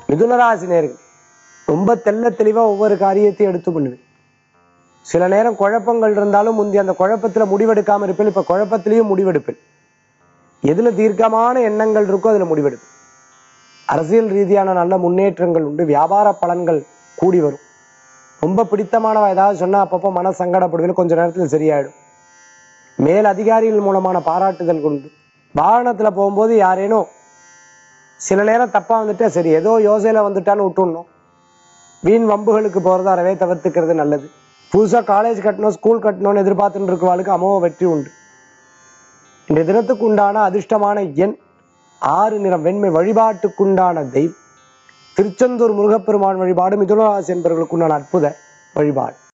மிதுனராசி நேர்கள் ரொம்ப தெள்ள தெளிவா ஒவ்வொரு காரியத்தையும் எடுத்து பண்ணுவேன் சில நேரம் குழப்பங்கள் இருந்தாலும் முந்தைய அந்த குழப்பத்துல முடிவெடுக்காம இருப்பேன் இப்ப குழப்பத்திலையும் முடிவெடுப்பேன் எதுல தீர்க்கமான எண்ணங்கள் இருக்கோ அதுல முடிவெடுப்பேன் அரசியல் ரீதியான நல்ல முன்னேற்றங்கள் உண்டு வியாபார பலன்கள் கூடி வரும் ரொம்ப பிடித்தமானவ ஏதாவது சொன்னா அப்பப்போ மன சங்கடப்படுவேன் கொஞ்ச நேரத்துல சரியாயிடும் மேல் அதிகாரிகள் மூலமான பாராட்டுதல் உண்டு வாகனத்துல போகும்போது யாரேனும் சில நேரம் தப்பா வந்துட்டா சரி ஏதோ யோசையில வந்துட்டான்னு விட்டுடணும் வீண் வம்புகளுக்கு போறத அறவே தவிர்த்துக்கிறது நல்லது புதுசா காலேஜ் கட்டணும் ஸ்கூல் கட்டணும்னு எதிர்பார்த்துட்டு இருக்கவாளுக்கு அமோக வெற்றி உண்டு இந்த தினத்துக்கு உண்டான அதிர்ஷ்டமான எண் ஆறு நிறம் வெண்மை வழிபாட்டுக்குண்டான தெய்வம் திருச்செந்தூர் முருகப்பெருமான் வழிபாடு மிதுனராசி என்பவர்களுக்கு உண்டான அற்புத வழிபாடு